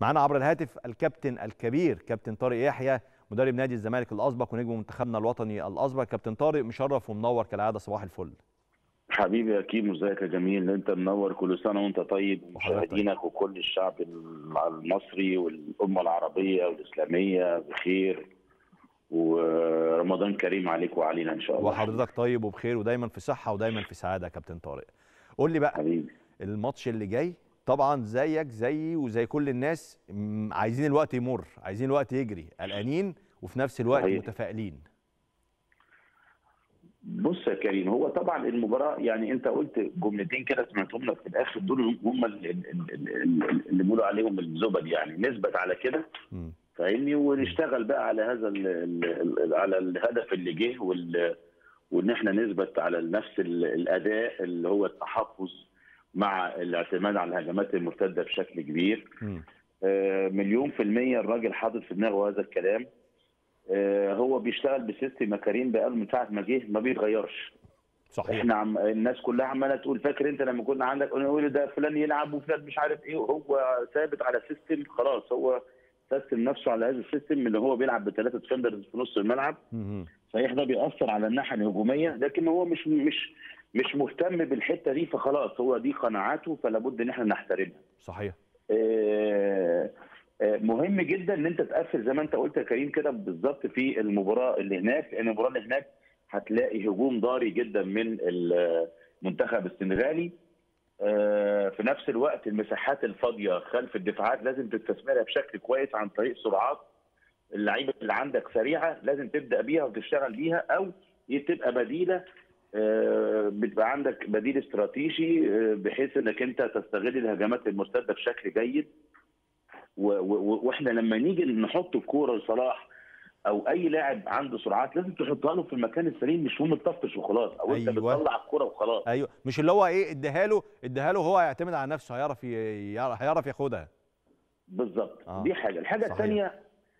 معانا عبر الهاتف الكابتن الكبير كابتن طارق يحيى مدرب نادي الزمالك الاسبق ونجم منتخبنا الوطني الاسبق كابتن طارق مشرف ومنور كالعاده صباح الفل حبيبي يا كيمو ازيك يا جميل انت منور كل سنه وانت طيب ومشاهدينك وكل الشعب المصري والامه العربيه والاسلاميه بخير ورمضان كريم عليك وعلينا ان شاء الله وحضرتك طيب وبخير ودايما في صحه ودايما في سعاده يا كابتن طارق قول لي بقى حبيبي الماتش اللي جاي طبعا زيك زيي وزي كل الناس م- عايزين الوقت يمر عايزين الوقت يجري قلقانين وفي نفس الوقت صحيح. متفائلين بص يا كريم هو طبعا المباراه يعني انت قلت جملتين كده سمعتهم لك في الاخر دول هم اللي, اللي, اللي بيقولوا عليهم الزبد يعني نثبت على كده مم. فاهمني ونشتغل بقى على هذا ال ال على الهدف اللي جه وال وان احنا نثبت على نفس ال- الاداء اللي هو التحفظ مع الاعتماد على الهجمات المرتده بشكل كبير مم. آه، مليون في المية الراجل حاطط في دماغه هذا الكلام آه، هو بيشتغل بسيستم يا كريم بقاله من ساعة ما جه ما بيتغيرش صحيح احنا عم الناس كلها عماله تقول فاكر انت لما كنا عندك نقول ده فلان يلعب وفلان مش عارف ايه وهو ثابت على سيستم خلاص هو سيستم نفسه على هذا السيستم اللي هو بيلعب بثلاثه ديفندرز في نص الملعب مم. صحيح ده بيأثر على الناحيه الهجوميه لكن هو مش مش مش مهتم بالحته دي فخلاص هو دي قناعاته فلا بد ان احنا نحترمها صحيح آه، آه، مهم جدا ان انت تقفل زي ما انت قلت يا كريم كده بالظبط في المباراه اللي هناك لان المباراه اللي هناك هتلاقي هجوم ضاري جدا من المنتخب السنغالي آه، في نفس الوقت المساحات الفاضيه خلف الدفاعات لازم تستثمرها بشكل كويس عن طريق سرعات اللعيبه اللي عندك سريعه لازم تبدا بيها وتشتغل بيها او تبقى بديله آه، بتبقى عندك بديل استراتيجي آه، بحيث انك انت تستغل الهجمات المرتده بشكل جيد و- و- واحنا لما نيجي نحط الكوره لصلاح او اي لاعب عنده سرعات لازم تحطها له في المكان السليم مش هم تطفش وخلاص او انت أيوة. بتطلع الكوره وخلاص ايوه مش اللي هو ايه اديها له اديها له هو هيعتمد على نفسه هيعرف ي- يعرف- هيعرف ياخدها بالظبط آه. دي حاجه الحاجه صحيح. الثانيه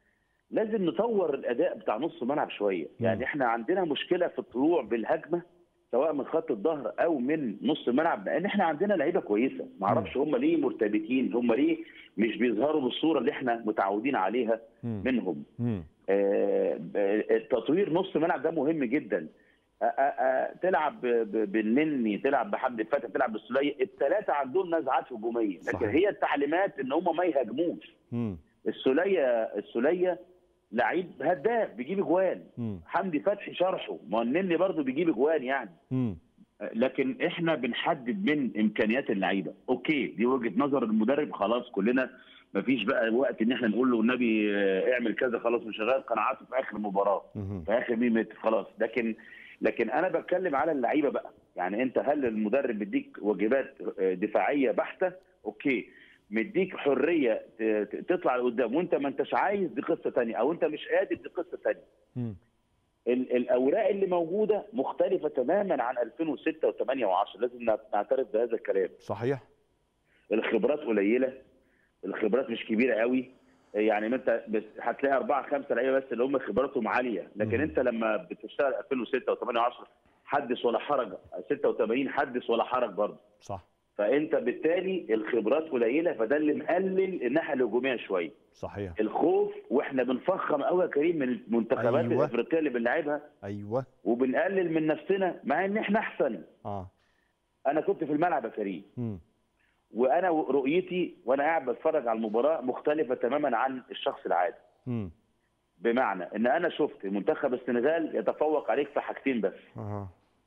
لازم نطور الاداء بتاع نص الملعب شويه يعني احنا عندنا مشكله في الطلوع بالهجمه سواء من خط الظهر او من نص الملعب لان احنا عندنا لعيبه كويسه ما اعرفش هم ليه مرتبطين هم ليه مش بيظهروا بالصوره اللي احنا متعودين عليها مم. منهم مم. آه، آه، تطوير نص الملعب ده مهم جدا آه، آه، آه، تلعب ب- ب- بالنني تلعب بحمد فتحي تلعب بالسوليه الثلاثه عندهم نزعات هجوميه لكن صحيح. هي التعليمات ان هم ما يهاجموش مم. السوليه السوليه لعيب هداف بيجيب اجوان مم. حمدي فتحي شرحه ما هو النني برضه بيجيب اجوان يعني مم. لكن احنا بنحدد من امكانيات اللعيبه اوكي دي وجهه نظر المدرب خلاص كلنا مفيش بقى وقت ان احنا نقول له النبي آه، اعمل كذا خلاص مش هغير قناعاته في اخر المباراه مم. في اخر 100 متر خلاص لكن لكن انا بتكلم على اللعيبه بقى يعني انت هل المدرب بيديك واجبات آه، دفاعيه بحته اوكي مديك حريه ت- ت- تطلع لقدام وانت ما انتش عايز دي قصه ثانيه او انت مش قادر دي قصه ثانيه مم. ال- الاوراق اللي موجوده مختلفه تماما عن 2006 و8 و10 لازم نعترف بهذا الكلام صحيح الخبرات قليله الخبرات مش كبيره قوي يعني ما انت بس هتلاقي اربعه خمسه لعيبه بس اللي هم خبراتهم عاليه لكن مم. انت لما بتشتغل 2006 و8 و10 حدث ولا حرج 86 حدث ولا حرج برضه صح فانت بالتالي الخبرات قليله فده اللي مقلل الناحيه الهجوميه شويه صحيح الخوف واحنا بنفخم قوي يا كريم من المنتخبات أيوة. الافريقيه اللي بنلعبها ايوه وبنقلل من نفسنا مع ان احنا احسن اه انا كنت في الملعب يا كريم مم. وانا رؤيتي وانا قاعد بتفرج على المباراه مختلفه تماما عن الشخص العادي مم. بمعنى ان انا شفت منتخب السنغال يتفوق عليك في حاجتين بس اه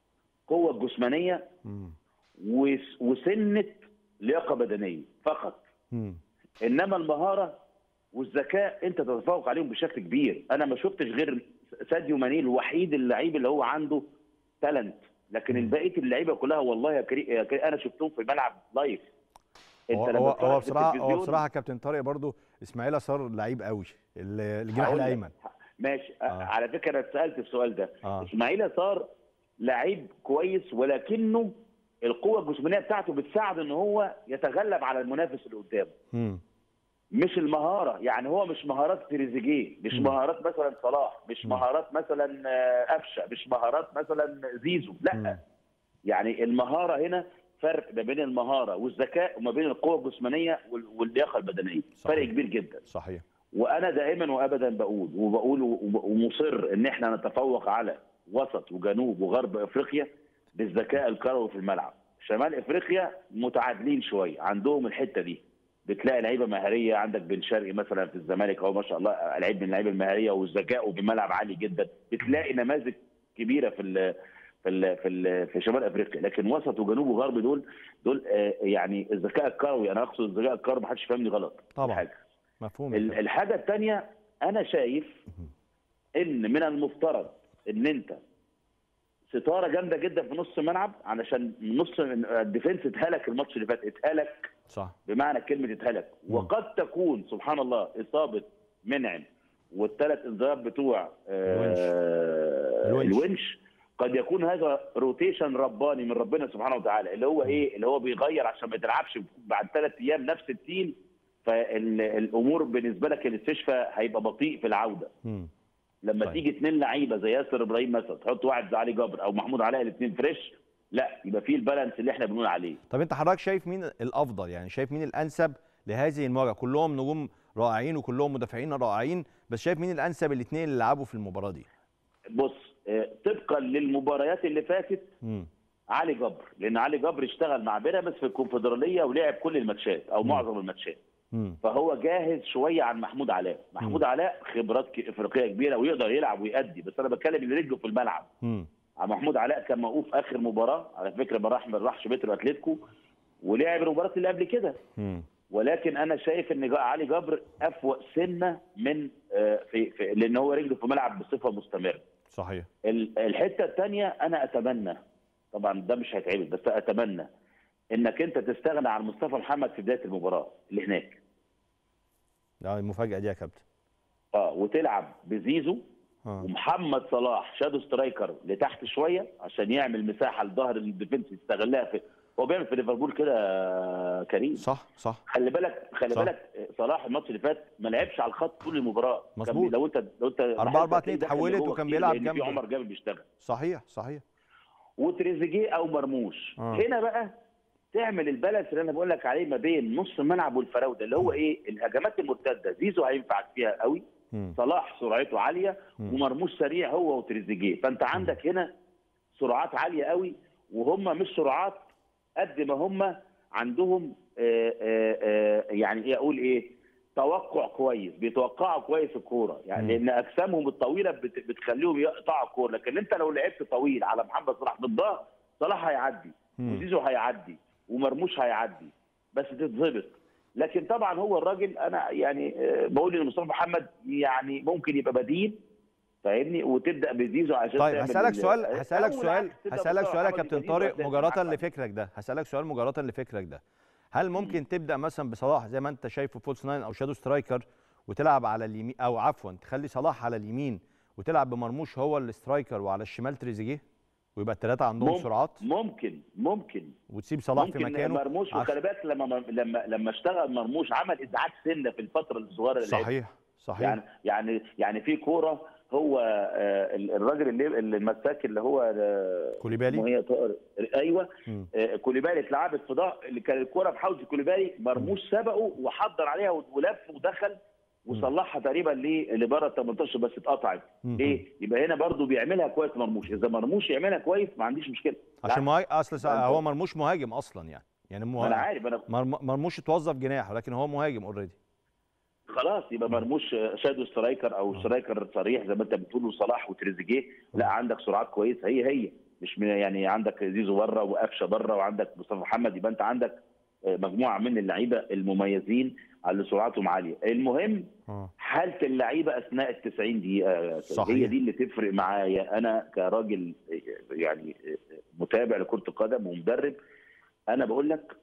قوه الجسمانيه مم. وس- وسنه لياقه بدنيه فقط مم. انما المهاره والذكاء انت تتفوق عليهم بشكل كبير انا ما شفتش غير ساديو ماني الوحيد اللعيب اللي هو عنده تالنت لكن البقيه اللعيبه كلها والله يا كريم, يا كريم انا شفتهم في الملعب لايف هو لما هو تتفرج هو في بصراحه هو التلفزيون- بصراحه كابتن طارق برضو اسماعيل صار لعيب قوي ال- الجناح هقول لك. الايمن ماشي آه. آه. على فكره انا اتسالت السؤال ده آه. اسماعيل صار لعيب كويس ولكنه القوه الجسمانيه بتاعته بتساعد ان هو يتغلب على المنافس اللي قدامه مم. مش المهاره يعني هو مش مهارات تريزيجيه مش مم. مهارات مثلا صلاح مش مم. مهارات مثلا آه، قفشه مش مهارات مثلا زيزو لا مم. يعني المهاره هنا فرق ما بين المهاره والذكاء وما بين القوه الجسمانيه وال- واللياقه البدنيه صحيح. فرق كبير جدا صحيح وانا دائما وابدا بقول وبقول وب- ومصر ان احنا نتفوق على وسط وجنوب وغرب افريقيا بالذكاء الكروي في الملعب شمال افريقيا متعادلين شويه عندهم الحته دي بتلاقي لعيبه مهاريه عندك بن شرقي مثلا في الزمالك هو ما شاء الله لعيب من اللعيبه المهاريه والذكاء وبملعب عالي جدا بتلاقي نماذج كبيره في ال في ال في, ال في شمال افريقيا لكن وسط وجنوب وغرب دول دول آه، يعني الذكاء الكروي انا اقصد الذكاء الكروي ما حدش فاهمني غلط دي طبعا. حاجه مفهوم ال- الحاجه الثانيه انا شايف ان من المفترض ان انت ستاره جامده جدا في نص الملعب علشان نص الديفنس اتهلك الماتش اللي فات اتهلك صح بمعنى كلمه اتهلك وقد تكون سبحان الله اصابه منعم والثلاث انذارات بتوع آه الونش. الونش قد يكون هذا روتيشن رباني من ربنا سبحانه وتعالى اللي هو ايه اللي هو بيغير عشان ما تلعبش بعد ثلاث ايام نفس التيم فالامور بالنسبه لك الاستشفاء هيبقى بطيء في العوده مم. لما طيب. تيجي اثنين لعيبه زي ياسر ابراهيم مثلا تحط واحد زي علي جابر او محمود علاء الاثنين فريش لا يبقى في البالانس اللي احنا بنقول عليه طب انت حضرتك شايف مين الافضل يعني شايف مين الانسب لهذه المواجهه كلهم نجوم رائعين وكلهم مدافعين رائعين بس شايف مين الانسب الاثنين اللي لعبوا في المباراه دي بص آه، طبقا للمباريات اللي فاتت مم. علي جبر لان علي جبر اشتغل مع بيراميدز في الكونفدراليه ولعب كل الماتشات او معظم الماتشات مم. فهو جاهز شويه عن محمود علاء محمود علاء خبرات ك- افريقيه كبيره ويقدر يلعب ويأدي بس انا بتكلم اللي رجله في الملعب مم. محمود علاء كان موقوف اخر مباراه على فكره ما راح ما راحش بيترو اتلتيكو ولعب المباراه اللي قبل كده مم. ولكن انا شايف ان جا- علي جبر افوق سنه من آه، في, في لان هو رجله في ملعب بصفه مستمره صحيح ال- الحته الثانيه انا اتمنى طبعا ده مش هيتعمل بس اتمنى انك انت تستغنى عن مصطفى محمد في بدايه المباراه اللي هناك ده المفاجاه دي يا كابتن اه وتلعب بزيزو اه ومحمد صلاح شادو سترايكر لتحت شويه عشان يعمل مساحه لظهر الديفنس يستغلها في هو بيعمل في ليفربول كده آه، كريم صح صح خلي بالك خلي صح. بالك صلاح الماتش اللي فات ما لعبش على الخط طول المباراه كان مظبوط. بي- لو انت لو انت 4 4 هتلاقيه 2 دخل اتحولت لجوه وكان كتير بيلعب لأن في جنب عمر جابر بيشتغل صحيح صحيح وتريزيجيه او مرموش آه. هنا بقى تعمل البالانس اللي انا بقول لك عليه ما بين نص الملعب والفراوده اللي هو ايه الهجمات المرتده زيزو هينفعك فيها قوي مم. صلاح سرعته عاليه مم. ومرموش سريع هو وتريزيجيه فانت عندك هنا سرعات عاليه قوي وهم مش سرعات قد ما هم عندهم آه، آه، آه، يعني ايه اقول ايه توقع كويس بيتوقعوا كويس الكوره يعني مم. لان اجسامهم الطويله بت- بتخليهم يقطعوا الكوره لكن انت لو لعبت طويل على محمد صلاح بالظهر صلاح هيعدي مم. وزيزو هيعدي ومرموش هيعدي بس تتظبط لكن طبعا هو الراجل انا يعني آه، بقول ان مصطفى محمد يعني ممكن يبقى بديل فاهمني وتبدا بزيزو عشان طيب تعمل هسألك ال- سؤال هسألك أو سؤال العكس، تبدأ هسألك بمصطفى سؤال يا محمد كابتن يبقى زيزو طارق هتلاقي مجاراة محمد. لفكرك ده هسألك سؤال مجاراة لفكرك ده هل ممكن تبدأ مثلا بصلاح زي ما انت شايفه فولس ناين او شادو سترايكر وتلعب على اليمين او عفوا تخلي صلاح على اليمين وتلعب بمرموش هو السترايكر وعلى الشمال تريزيجيه ويبقى الثلاثة عندهم مم- سرعات ممكن ممكن وتسيب صلاح في ممكن مكانه مرموش عش- وخلي بالك لما لما لما اشتغل مرموش عمل ازعاج سنه في الفتره الصغيره اللي لعبها. صحيح صحيح يعني يعني يعني في كوره هو آه، الراجل اللي اللي المساك اللي هو آه، كوليبالي؟ اسمه ايه يا طارق؟ ايوه مم. آه، كوليبالي اتلعبت في ضغط اللي كان الكوره في حوزه كوليبالي مرموش سبقه وحضر عليها ولف ودخل وصلحها تقريبا ل- لبره ال 18 بس اتقطعت مم. ايه يبقى هنا برضو بيعملها كويس مرموش اذا مرموش يعملها كويس ما عنديش مشكله عشان لا، مهاجم اصل سا- ده أنت- هو مرموش مهاجم اصلا يعني يعني ما انا مه... عارف انا مرم- مرموش اتوظف جناح ولكن هو مهاجم اوريدي خلاص يبقى مرموش شادو سترايكر او سترايكر صريح زي ما انت بتقول وصلاح وتريزيجيه لا عندك سرعات كويسه هي هي مش من يعني عندك زيزو بره وقفشه بره وعندك مصطفى محمد يبقى انت عندك مجموعه من اللعيبه المميزين اللي سرعتهم عاليه المهم اه حاله اللعيبه اثناء ال 90 دقيقه صحيح. هي دي اللي تفرق معايا انا كراجل يعني متابع لكره القدم ومدرب انا بقول لك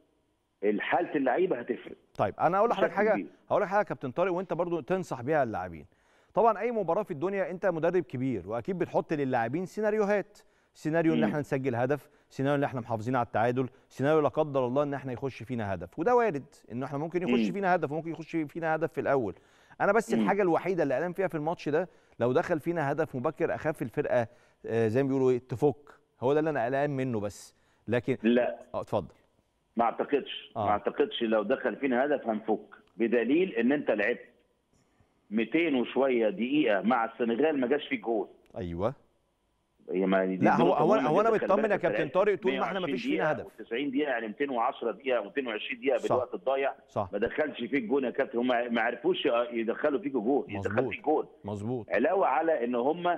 حاله اللعيبه هتفرق طيب انا اقول لحضرتك بشكل حاجه كبير. هقول لك حاجه يا كابتن طارق وانت برضو تنصح بيها اللاعبين طبعا اي مباراه في الدنيا انت مدرب كبير واكيد بتحط للاعبين سيناريوهات سيناريو ان مم. احنا نسجل هدف سيناريو ان احنا محافظين على التعادل سيناريو لا قدر الله ان احنا يخش فينا هدف وده وارد ان احنا ممكن يخش مم. فينا هدف وممكن يخش فينا هدف في الاول انا بس مم. الحاجه الوحيده اللي قلقان فيها في الماتش ده لو دخل فينا هدف مبكر اخاف الفرقه آه، زي ما بيقولوا ايه تفك هو ده اللي انا قلقان منه بس لكن لا اه اتفضل ما اعتقدش آه. ما اعتقدش لو دخل فينا هدف هنفك بدليل ان انت لعبت 200 وشويه دقيقه مع السنغال ما جاش فيك جول ايوه هي ما دي لا، هو- نقطة هو- مهمة هو أنا جدا. خلي مطمن بالك يا أنت كابتن لعبت طارق طول ما إحنا 120 مفيش فينا دقيقة هدف. و90 دقيقه يعني 210 دقيقه و220 دقيقه صح. بالوقت الضايع صح ما دخلش فيك جون يا كابتن هم ما عرفوش يدخلوا فيك جول يدخلوا مظبوط. فيك جول مظبوط علاوه على ان هم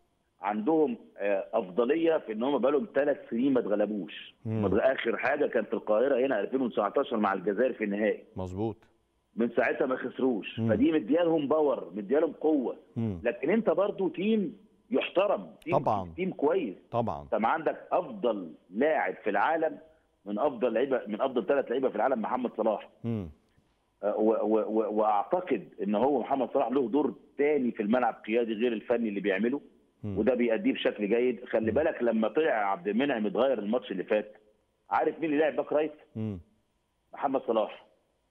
عندهم آه، افضليه في ان هم بقالهم ثلاث سنين ما اتغلبوش مم. ما اتغ- اخر حاجه كانت القاهره هنا 2019 مع الجزائر في النهائي مظبوط من ساعتها ما خسروش مم. فدي مديالهم باور مديالهم قوه مم. لكن انت برضو تيم يحترم تيم طبعاً. تيم كويس طبعا انت ما عندك افضل لاعب في العالم من افضل لعيبه من افضل ثلاث لعيبه في العالم محمد صلاح مم. آه، و- و- و- واعتقد ان هو محمد صلاح له دور تاني في الملعب قيادي غير الفني اللي بيعمله مم. وده بيأديه بشكل جيد خلي بالك لما طلع عبد المنعم اتغير الماتش اللي فات عارف مين اللي لعب باك رايت مم. محمد صلاح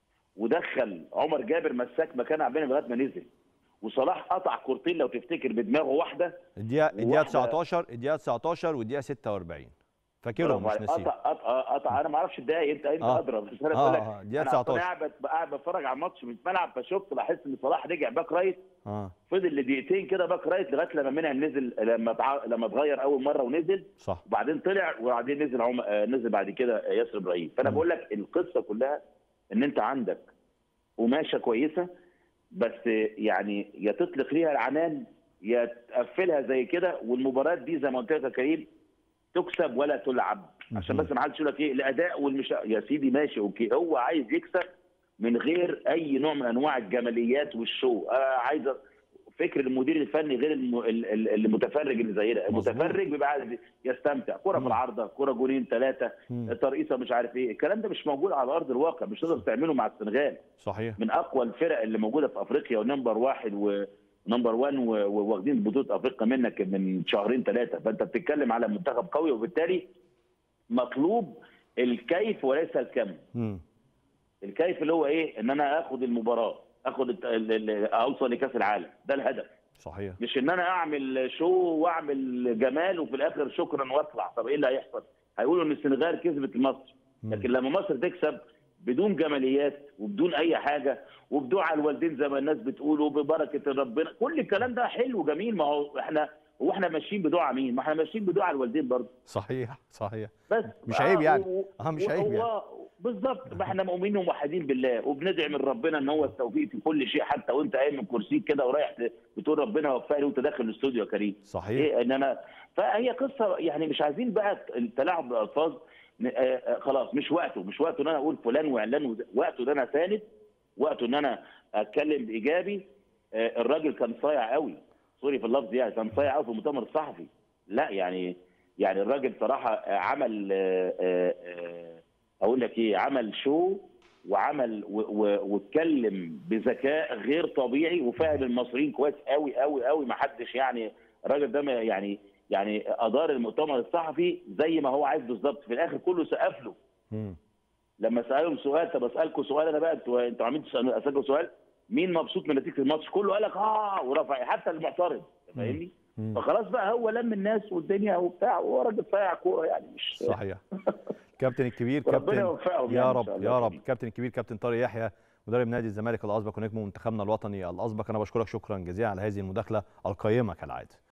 ودخل عمر جابر مساك مكان عبد المنعم لغايه ما نزل وصلاح قطع كورتين لو تفتكر بدماغه واحده الدقيقه الدقيقه واحدة- 19 الدقيقه 19 والدقيقه 46 فاكرهم مش برافو عليك. ناسيهم قطع قطع قطع انا ما اعرفش الدقايق انت انت آه. ادرى بس انا آه، بقول لك آه، دقيقة انا أصلاً 19. قاعد قاعد بتفرج على الماتش من الملعب فشفت لاحظت ان صلاح رجع باك رايت اه فضل لدقيقتين كده باك رايت لغايه لما منعم نزل لما تع... لما اتغير اول مره ونزل صح وبعدين طلع وبعدين نزل عم... آه، نزل بعد كده ياسر ابراهيم فانا مم. بقول لك القصه كلها ان انت عندك قماشه كويسه بس يعني يا تطلق ليها العنان يا تقفلها زي كده والمباريات دي زي ما قلت لك يا كريم تكسب ولا تلعب عشان مهم. بس ما حدش يقول لك ايه الاداء والمش يا سيدي ماشي اوكي هو عايز يكسب من غير اي نوع من انواع الجماليات والشو آه عايز أ- فكر المدير الفني غير الم... ال- ال- المتفرج اللي زي ده مظبوط. المتفرج بيبقى عايز يستمتع كره في مم. العارضه كره جولين ثلاثه مم. ترقيصه مش عارف ايه الكلام ده مش موجود على ارض الواقع مش تقدر تعمله مع السنغال صحيح من اقوى الفرق اللي موجوده في افريقيا ونمبر واحد ونمبر 1 وواخدين بطوله افريقيا منك من شهرين ثلاثه فانت بتتكلم على منتخب قوي وبالتالي مطلوب الكيف وليس الكم مم. الكيف اللي هو ايه ان انا اخد المباراه اخد الت- ال- ال- اوصل لكاس العالم ده الهدف صحيح مش ان انا اعمل شو واعمل جمال وفي الاخر شكرا واطلع طب ايه اللي هيحصل هيقولوا ان السنغال كسبت مصر مم. لكن لما مصر تكسب بدون جماليات وبدون اي حاجه وبدعاء الوالدين زي ما الناس بتقول وببركه ربنا كل الكلام ده حلو جميل ما هو احنا هو احنا ماشيين بدعاء مين؟ ما احنا ماشيين بدعاء الوالدين برضه صحيح صحيح بس مش عيب يعني. و- اه مش و- عيب يعني و- بالظبط ما احنا مؤمنين وموحدين بالله وبندعي من ربنا ان هو التوفيق في كل شيء حتى وانت قايم من كرسيك كده ورايح ت- بتقول ربنا وفقني وانت داخل الاستوديو يا كريم صحيح ايه ان انا فهي قصه يعني مش عايزين بقى التلاعب بالالفاظ ن- آه، آه، خلاص مش وقته مش وقته ان انا اقول فلان وعلان وز- وقته ان انا ساند وقته ان انا اتكلم بايجابي آه، الراجل كان صايع قوي سوري في اللفظ يعني كان صايع قوي في المؤتمر الصحفي لا يعني يعني الراجل صراحه آه، عمل آه، آه، آه، اقول لك ايه عمل شو وعمل و- و- واتكلم بذكاء غير طبيعي وفاهم المصريين كويس قوي قوي قوي ما حدش يعني الراجل ده ما- يعني يعني ادار المؤتمر الصحفي زي ما هو عايز بالظبط في الاخر كله سقف له مم. لما سالهم سؤال طب اسالكم سؤال انا بقى انتوا انتوا عاملين تسالوا اسالكم سؤال مين مبسوط من نتيجه الماتش كله قال لك اه ورفع حتى المعترض فاهمني مم. فخلاص بقى هو لم الناس والدنيا وبتاع وهو راجل صايع كوره يعني مش صحيح كابتن الكبير ربنا كابتن يوفقهم يا يعني إن رب شاء الله يا يا رب كريم. كابتن الكبير كابتن طارق يحيى مدرب نادي الزمالك الاسبق ونجم منتخبنا الوطني الاسبق انا بشكرك شكرا جزيلا على هذه المداخله القيمه كالعاده